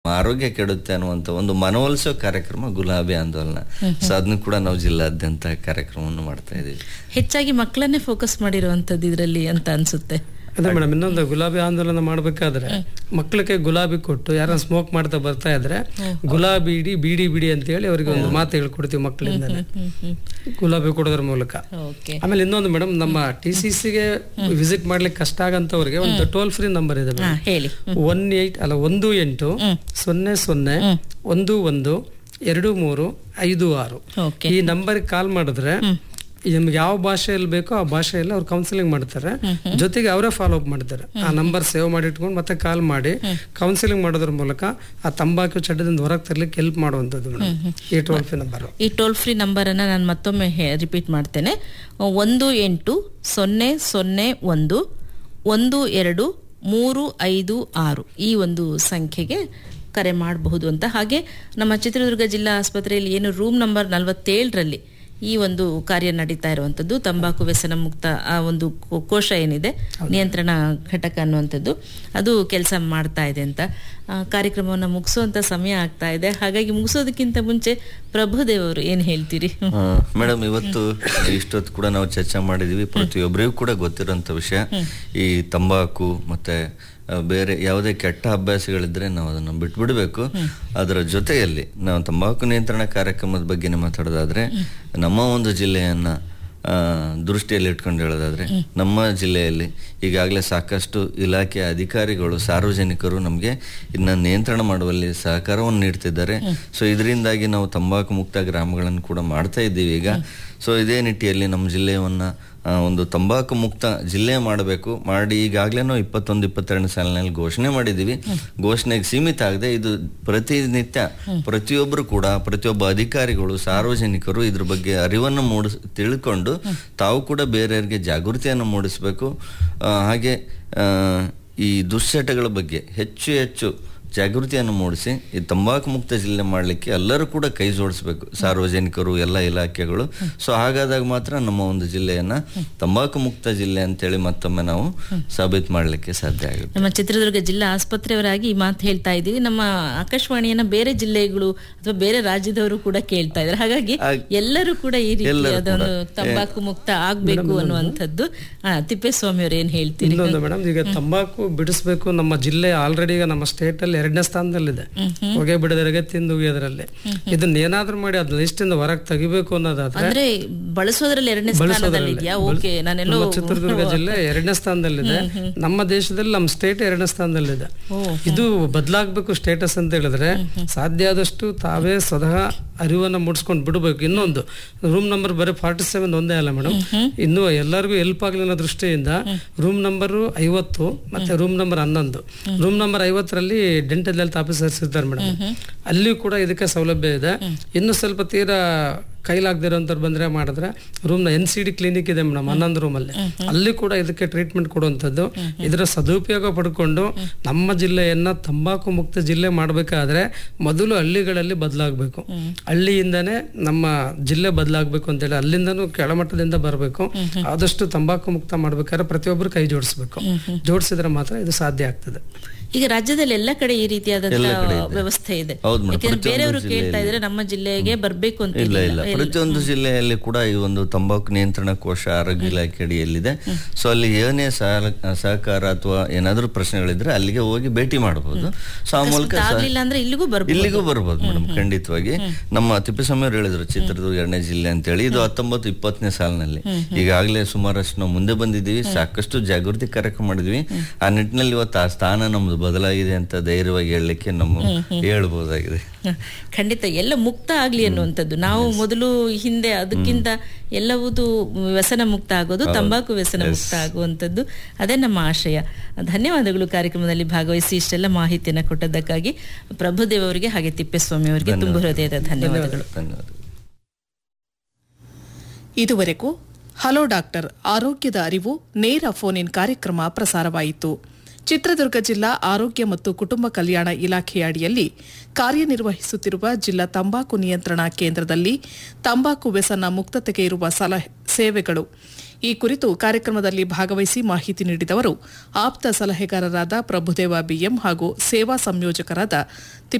ಆರೋಗ್ಯ ಕೆಡುತ್ತೆ ಅನ್ನುವಂತ ಒಂದು ಮನವೊಲಿಸೋ ಕಾರ್ಯಕ್ರಮ ಗುಲಾಬಿ ಆಂದೋಲನ ಸೊ ಅದನ್ನು ಕೂಡ ನಾವು ಜಿಲ್ಲಾದ್ಯಂತ ಕಾರ್ಯಕ್ರಮವನ್ನು ಮಾಡ್ತಾ ಇದೀವಿ ಹೆಚ್ಚಾಗಿ ಮಕ್ಕಳನ್ನೇ ಫೋಕಸ್ ಮಾಡಿರುವಂತದ್ದು ಇದರಲ್ಲಿ ಅಂತ ಅನ್ಸುತ್ತೆ ಅದೇ ಮೇಡಮ್ ಇನ್ನೊಂದು ಗುಲಾಬಿ ಆಂದೋಲನ ಮಾಡ್ಬೇಕಾದ್ರೆ ಮಕ್ಕಳಿಗೆ ಗುಲಾಬಿ ಕೊಟ್ಟು ಯಾರ ಸ್ಮೋಕ್ ಮಾಡ್ತಾ ಬರ್ತಾ ಇದ್ರೆ ಗುಲಾಬಿ ಇಡಿ ಬೀಡಿ ಬಿಡಿ ಅಂತ ಹೇಳಿ ಅವರಿಗೆ ಒಂದು ಮಾತು ಹೇಳ್ಕೊಡ್ತೀವಿ ಮಕ್ಕಳಿಂದಾನೆ ಗುಲಾಬಿ ಕೊಡೋದ್ರ ಮೂಲಕ ಓಕೆ ಆಮೇಲೆ ಇನ್ನೊಂದು ಮೇಡಮ್ ನಮ್ಮ ಟಿ ಸಿ ಸಿಗೆ ವಿಸಿಟ್ ಮಾಡ್ಲಿಕ್ಕೆ ಕಷ್ಟ ಆಗಂತವ್ರಿಗೆ ಒಂದು ಟೋಲ್ ಫ್ರೀ ನಂಬರ್ ಇದೆ ಹಾ ಮೇಡಮ್ ಹೇಳಿ ಒನ್ ಏಟ್ ಅಲ್ಲ ಒಂದು ಎಂಟು ಸೊನ್ನೆ ಸೊನ್ನೆ ಒಂದು ಒಂದು ಎರಡು ಮೂರು ಐದು ಆರು ಓಕೆ ಈ ನಂಬರ್ಗೆ ಕಾಲ್ ಮಾಡಿದ್ರೆ ನಿಮ್ಗೆ ಯಾವ ಭಾಷೆಯಲ್ಲಿ ಬೇಕೋ ಆ ಭಾಷೆಯಲ್ಲಿ ಅವ್ರು ಕೌನ್ಸಿಲಿಂಗ್ ಮಾಡ್ತಾರೆ ಜೊತೆಗೆ ಅವರೇ ಫಾಲೋ ಅಪ್ ಮಾಡ್ತಾರೆ ಆ ನಂಬರ್ ಸೇವ್ ಮಾಡಿ ಇಟ್ಕೊಂಡು ಮತ್ತೆ ಕಾಲ್ ಮಾಡಿ ಕೌನ್ಸಿಲಿಂಗ್ ಮಾಡೋದ್ರ ಮೂಲಕ ಆ ತಂಬಾಕು ಚಟದಿಂದ ಹೊರಗೆ ತರ್ಲಿಕ್ಕೆ ಹೆಲ್ಪ್ ಮಾಡುವಂಥದ್ದು ಮೇಡಮ್ ಈ ಟೋಲ್ ಫ್ರೀ ನಂಬರ್ ಈ ಟೋಲ್ ಫ್ರೀ ನಂಬರನ್ನು ನಾನು ಮತ್ತೊಮ್ಮೆ ರಿಪೀಟ್ ಮಾಡ್ತೇನೆ ಒಂದು ಎಂಟು ಸೊನ್ನೆ ಸೊನ್ನೆ ಒಂದು ಒಂದು ಎರಡು ಮೂರು ಐದು ಆರು ಈ ಒಂದು ಸಂಖ್ಯೆಗೆ ಕರೆ ಮಾಡಬಹುದು ಅಂತ ಹಾಗೆ ನಮ್ಮ ಚಿತ್ರದುರ್ಗ ಜಿಲ್ಲಾ ಆಸ್ಪತ್ರೆಯಲ್ಲಿ ಏನು ರೂಮ್ ನಂಬರ್ ನಲವತ್ತೇಳರಲ್ಲಿ ಈ ಒಂದು ಕಾರ್ಯ ನಡೀತಾ ಇರುವಂಥದ್ದು ತಂಬಾಕು ವ್ಯಸನ ಮುಕ್ತ ಆ ಒಂದು ಕೋ- ಕೋಶ ಏನಿದೆ ನಿಯಂತ್ರಣ ಘಟಕ ಅನ್ನುವಂಥದ್ದು ಅದು ಕೆಲಸ ಮಾಡ್ತಾ ಇದೆ ಅಂತ ಆ, ಕಾರ್ಯಕ್ರಮವನ್ನು ಮುಗಿಸುವಂತ ಸಮಯ ಆಗ್ತಾ ಇದೆ ಹಾಗಾಗಿ ಮುಗಿಸೋದಕ್ಕಿಂತ ಮುಂಚೆ ಪ್ರಭುದೇವ್ ಅವರು ಏನ್ ಹೇಳ್ತೀರಿ ಮೇಡಮ್ ಇವತ್ತು ಇಷ್ಟೊತ್ತು ಕೂಡ ನಾವು ಚರ್ಚೆ ಮಾಡಿದೀವಿ ಪ್ರತಿಯೊಬ್ಬರಿಗೂ ಕೂಡ ಗೊತ್ತಿರೋಂಥ ವಿಷಯ ಈ ತಂಬಾಕು ಮತ್ತೆ ಆ, ಬೇರೆ ಯಾವುದೇ ಕೆಟ್ಟ ಅಭ್ಯಾಸಗಳಿದ್ರೆ ನಾವು ಅದನ್ನು ಬಿಟ್ಬಿಡ್ಬೇಕು ಅದರ ಜೊತೆಯಲ್ಲಿ ನಾವು ತಂಬಾಕು ನಿಯಂತ್ರಣ ಕಾರ್ಯಕ್ರಮದ ಬಗ್ಗೆ ಮಾತಾಡೋದಾದ್ರೆ ನಮ್ಮ ಒಂದು ಜಿಲ್ಲೆಯನ್ನ ಆ, ದೃಷ್ಟಿಯಲ್ಲಿ ಇಟ್ಕೊಂಡು ಹೇಳೋದಾದ್ರೆ ನಮ್ಮ ಜಿಲ್ಲೆಯಲ್ಲಿ ಈಗಾಗಲೇ ಸಾಕಷ್ಟು ಇಲಾಖೆಯ ಅಧಿಕಾರಿಗಳು ಸಾರ್ವಜನಿಕರು ನಮಗೆ ಇದನ್ನ ನಿಯಂತ್ರಣ ಮಾಡುವಲ್ಲಿ ಸಹಕಾರವನ್ನು ನೀಡ್ತಿದ್ದಾರೆ ಸೊ ಇದರಿಂದಾಗಿ ನಾವು ತಂಬಾಕು ಮುಕ್ತ ಗ್ರಾಮಗಳನ್ನು ಕೂಡ ಮಾಡ್ತಾ ಇದ್ದೀವಿ ಈಗ ಸೊ ಇದೇ ನಿಟ್ಟಿನಲ್ಲಿ ನಮ್ಮ ಜಿಲ್ಲೆಯನ್ನ ಆ, ಒಂದು ತಂಬಾಕು ಮುಕ್ತ ಜಿಲ್ಲೆ ಮಾಡಬೇಕು ಮಾಡಿ ಈಗಾಗಲೇ ನಾವು ಇಪ್ಪತ್ತೊಂದು ಇಪ್ಪತ್ತೆರಡು ಸಾಲಿನಲ್ಲಿ ಘೋಷಣೆ ಮಾಡಿದ್ದೀವಿ ಘೋಷಣೆಗೆ ಸೀಮಿತ ಆಗದೆ ಇದು ಪ್ರತಿನಿತ್ಯ ಪ್ರತಿಯೊಬ್ಬರು ಕೂಡ ಪ್ರತಿಯೊಬ್ಬ ಅಧಿಕಾರಿಗಳು ಸಾರ್ವಜನಿಕರು ಇದ್ರ ಬಗ್ಗೆ ಅರಿವನ್ನು ಮೂಡಿಸ್ ತಿಳ್ಕೊಂಡು ತಾವು ಕೂಡ ಬೇರೆಯವರಿಗೆ ಜಾಗೃತಿಯನ್ನು ಮೂಡಿಸಬೇಕು ಆ, ಹಾಗೆ ಆ, ಈ ದುಶ್ಚಟಗಳ ಬಗ್ಗೆ ಹೆಚ್ಚು ಹೆಚ್ಚು ಜಾಗೃತಿಯನ್ನು ಮೂಡಿಸಿ ಈ ತಂಬಾಕು ಮುಕ್ತ ಜಿಲ್ಲೆ ಮಾಡಲಿಕ್ಕೆ ಎಲ್ಲರೂ ಕೂಡ ಕೈ ಜೋಡಿಸ್ಬೇಕು ಸಾರ್ವಜನಿಕರು ಎಲ್ಲ ಇಲಾಖೆಗಳು ಸೊ ಹಾಗಾದಾಗ ಮಾತ್ರ ನಮ್ಮ ಒಂದು ಜಿಲ್ಲೆಯನ್ನ ತಂಬಾಕು ಮುಕ್ತ ಜಿಲ್ಲೆ ಅಂತೇಳಿ ಮತ್ತೊಮ್ಮೆ ನಾವು ಸಾಬೀತು ಮಾಡಲಿಕ್ಕೆ ಸಾಧ್ಯ ಆಗುತ್ತೆ ನಮ್ಮ ಚಿತ್ರದುರ್ಗ ಜಿಲ್ಲಾ ಆಸ್ಪತ್ರೆಯವರಾಗಿ ಈ ಮಾತು ಹೇಳ್ತಾ ಇದ್ದೀವಿ ನಮ್ಮ ಆಕಾಶವಾಣಿಯನ್ನ ಬೇರೆ ಜಿಲ್ಲೆಗಳು ಅಥವಾ ಬೇರೆ ರಾಜ್ಯದವರು ಕೂಡ ಕೇಳ್ತಾ ಇದ್ದಾರೆ ಹಾಗಾಗಿ ಆಗ್- ಎಲ್ಲರೂ ಕೂಡ ಈ ರೀತಿ ಎಲ್ಲರೂ ಅದೊಂದು ಕೂಡ. ತಂಬಾಕು ಮುಕ್ತ ಆಗ್ಬೇಕು ಅನ್ನುವಂಥದ್ದು ಆ, ತಿಪ್ಪೇಸ್ವಾಮಿ ಅವ್ರು ಏನ್ ಹೇಳ್ತೀರಿ ಇನ್ನೊಂದು ಮೇಡಮ್ ಈಗ ತಂಬಾಕು ಬಿಡಿಸ್ಬೇಕು ನಮ್ಮ ಜಿಲ್ಲೆ ಆಲ್ರೆಡಿ ಈಗ ನಮ್ಮ ಸ್ಟೇಟ್ ಅಲ್ಲಿ ಎರಡನೇ ಸ್ಥಾನದಲ್ಲಿದೆ ಹೊಗೆ ಬಿಡದರಿಗೆ ತಿಂದು ಉಗಿಯೋದ್ರಲ್ಲಿ ಇದನ್ನ ಏನಾದ್ರೂ ಮಾಡಿ ಅದ್ ಲಿಸ್ಟ್ ಇಂದ ಹೊರಗೆ ತೆಗಿಬೇಕು ಅನ್ನೋದಾದ್ರೆ ಅಂದ್ರೆ ಬಳಸೋದ್ರಲ್ಲಿ ಎರಡನೇ ಸ್ಥಾನದಲ್ಲಿ ಇದೆಯಾ ಓಕೆ ನಾನೆಲ್ಲೋ ನಮ್ಮ ಚಿತ್ರದುರ್ಗ ಜಿಲ್ಲೆ ಎರಡನೇ ಸ್ಥಾನದಲ್ಲಿದೆ ನಮ್ಮ ದೇಶದಲ್ಲಿ ನಮ್ಮ ಸ್ಟೇಟ್ ಎರಡನೇ ಸ್ಥಾನದಲ್ಲಿದೆ ಇದು ಬದಲಾಗಬೇಕು ಸ್ಟೇಟಸ್ ಅಂತ ಹೇಳಿದ್ರೆ ಸಾಧ್ಯ ಆದಷ್ಟು ತಾವೇ ಸ್ವತಃ ಅರಿವನ್ನ ಮೂಡಿಸ್ಕೊಂಡು ಬಿಡಬೇಕು ಇನ್ನೊಂದು ರೂಮ್ ನಂಬರ್ ಬರೀ ಫಾರ್ಟಿ ಸೆವೆನ್ ಒಂದೇ ಅಲ್ಲ ಮೇಡಮ್ ಇನ್ನು ಎಲ್ಲರಿಗೂ ಹೆಲ್ಪ್ ಆಗಲಿ ಅನ್ನೋ ದೃಷ್ಟಿಯಿಂದ ರೂಮ್ ನಂಬರ್ ಐವತ್ತು ಮತ್ತೆ ರೂಮ್ ನಂಬರ್ ಹನ್ನೊಂದು ರೂಮ್ ನಂಬರ್ ಐವತ್ತರಲ್ಲಿ ಡೆಂಟಲ್ ಹೆಲ್ತ್ ಆಫೀಸರ್ಸ್ ಇರ್ತಾರೆ ಮೇಡಮ್ ಅಲ್ಲಿಯೂ ಕೂಡ ಇದಕ್ಕೆ ಸೌಲಭ್ಯ ಇದೆ ಇನ್ನು ಸ್ವಲ್ಪ ತೀರಾ ಕೈಲಾಗದಿರೋಂಥವ್ರು ಬಂದ್ರೆ ಮಾಡಿದ್ರೆ room N C D clinic ಇದೆ ಮೇಡಮ್ ಹನ್ನೊಂದು ರೂಮಲ್ಲಿ ಅಲ್ಲಿ ಕೂಡ ಇದಕ್ಕೆ ಟ್ರೀಟ್ಮೆಂಟ್ ಕೊಡುವಂಥದ್ದು ಇದರ ಸದುಪಯೋಗ ಪಡ್ಕೊಂಡು ನಮ್ಮ ಜಿಲ್ಲೆಯನ್ನ ತಂಬಾಕು ಮುಕ್ತ ಜಿಲ್ಲೆ ಮಾಡಬೇಕಾದ್ರೆ ಮೊದಲು ಹಳ್ಳಿಗಳಲ್ಲಿ ಬದಲಾಗಬೇಕು ಹಳ್ಳಿಯಿಂದನೇ ನಮ್ಮ ಜಿಲ್ಲೆ ಬದಲಾಗಬೇಕು ಅಂತೇಳಿ ಅಲ್ಲಿಂದನೂ ಕೆಳಮಟ್ಟದಿಂದ ಬರಬೇಕು ಆದಷ್ಟು ತಂಬಾಕು ಮುಕ್ತ ಮಾಡ್ಬೇಕಾದ್ರೆ ಪ್ರತಿಯೊಬ್ಬರು ಕೈ ಜೋಡಿಸ್ಬೇಕು ಜೋಡಿಸಿದ್ರೆ ಮಾತ್ರ ಇದು ಸಾಧ್ಯ ಆಗ್ತದೆ ಈಗ ರಾಜ್ಯದಲ್ಲಿ ಎಲ್ಲ ಕಡೆ ಈ ಎಲ್ಲ ರೀತಿಯಾದಂತಹ ಕಡೆ ಇದೆ. ವ್ಯವಸ್ಥೆ ಇದೆ ಹೌದು ಮೇಡಮ್, ಯಾಕಂದ್ರೆ ಪ್ರತಿಯೊಂದು ಬೇರೆಯವರು ಕೇಳ್ತಾ ಜಿಲ್ಲೆಯಲ್ಲಿ. ಇದ್ರೆ ನಮ್ಮ ಜಿಲ್ಲೆಗೆ ಬರ್ಬೇಕು ಅಂತ ಇಲ್ಲ ಇಲ್ಲ. ಇಲ್ಲ ಪ್ರತಿಯೊಂದು ಜಿಲ್ಲೆಯಲ್ಲಿ ಕೂಡ ಈ ಒಂದು ತಂಬಾಕು ನಿಯಂತ್ರಣ ಕೋಶ ಆರೋಗ್ಯ ಇಲಾಖೆ ಅಡಿಯಲ್ಲಿದೆ ಸೊ ಅಲ್ಲಿ ಏನೇ ಸಹ- ಸಹಕಾರ ಅಥವಾ ಏನಾದ್ರೂ ಪ್ರಶ್ನೆಗಳಿದ್ರೆ ಅಲ್ಲಿಗೆ ಹೋಗಿ ಭೇಟಿ ಮಾಡಬಹುದು ಸೊ ಆ ಮೂಲಕ ಸಹ- ಆಗ್ಲಿಲ್ಲ ಅಂದ್ರೆ ಇಲ್ಲಿಗೂ ಬರ್ಬೋದು ಇಲ್ಲಿಗೂ ಬರ್ಬೋದು ಮೇಡಮ್ ಖಂಡಿತವಾಗಿ ನಮ್ಮ ತಿಪ್ಪೇಸ್ವಾಮಿ ಅವರು ಹೇಳಿದ್ರು ಚಿತ್ರದುರ್ಗ ಎರಡನೇ ಜಿಲ್ಲೆ ಅಂತೇಳಿ ಇದು ಹತ್ತೊಂಬತ್ತು ಇಪ್ಪತ್ತನೇ ಸಾಲಿನಲ್ಲಿ ಈಗಾಗಲೇ ಸುಮಾರಷ್ಟು ನಾವು ಮುಂದೆ ಬಂದಿದ್ದೀವಿ ಸಾಕಷ್ಟು ಜಾಗೃತಿ ಕಾರ್ಯಕ್ರಮ ಮಾಡಿದ್ವಿ ಆ ನಿಟ್ಟಿನಲ್ಲಿ ಇವತ್ತು ಆ ಸ್ಥಾನ ನಮ್ದು ಬದಲಾಗಿದೆ ಅಂತ ಧೈರ್ಯವಾಗಿ ಹೇಳಲಿಕ್ಕೆ ನಮ್ಮ ಹೇಳ್ಬೋದಾಗಿದೆ ಖಂಡಿತ ಎಲ್ಲ ಮುಕ್ತ ಆಗ್ಲಿ ಅನ್ನುವಂಥದ್ದು ನಾವು ಮೊದಲು ಹಿಂದೆ ಅದಕ್ಕಿಂತ ಎಲ್ಲವುದು ವ್ಯಸನ ಮುಕ್ತ ಆಗೋದು ತಂಬಾಕು ವ್ಯಸನ ಮುಕ್ತ ಆಗುವಂಥದ್ದು ಅದೇ ನಮ್ಮ ಆಶಯ ಧನ್ಯವಾದಗಳು ಕಾರ್ಯಕ್ರಮದಲ್ಲಿ ಭಾಗವಹಿಸಿ ಇಷ್ಟೆಲ್ಲ ಮಾಹಿತಿಯನ್ನು ಕೊಟ್ಟದ್ದಕ್ಕಾಗಿ ಪ್ರಭುದೇವ್ ಅವರಿಗೆ ಹಾಗೆ ತಿಪ್ಪೇಸ್ವಾಮಿ ಅವರಿಗೆ ತುಂಬ ಹೃದಯದ ಧನ್ಯವಾದಗಳು ಧನ್ಯವಾದಗಳು ಇದುವರೆಗೂ ಹಲೋ ಡಾಕ್ಟರ್ ಆರೋಗ್ಯದ ಅರಿವು ನೇರ ಫೋನ್ ಇನ್ ಕಾರ್ಯಕ್ರಮ ಪ್ರಸಾರವಾಯಿತು ಚಿತ್ರದುರ್ಗ ಜಿಲ್ಲಾ ಆರೋಗ್ಯ ಮತ್ತು ಕುಟುಂಬ ಕಲ್ಯಾಣ ಇಲಾಖೆಯ ಅಡಿಯಲ್ಲಿ ಕಾರ್ಯನಿರ್ವಹಿಸುತ್ತಿರುವ ಜಿಲ್ಲಾ ತಂಬಾಕು ನಿಯಂತ್ರಣ ಕೇಂದ್ರದಲ್ಲಿ ತಂಬಾಕು ವ್ಯಸನ ಮುಕ್ತತೆಗೆ ಇರುವ ಸಲಹೆ ಸೇವೆಗಳು ಈ ಕುರಿತು ಕಾರ್ಯಕ್ರಮದಲ್ಲಿ ಭಾಗವಹಿಸಿ ಮಾಹಿತಿ ನೀಡಿದವರು ಆಪ್ತ ಸಲಹೆಗಾರರಾದ ಪ್ರಭುದೇವ ಬಿಎಂ ಹಾಗೂ ಸೇವಾ ಸಂಯೋಜಕರಾದ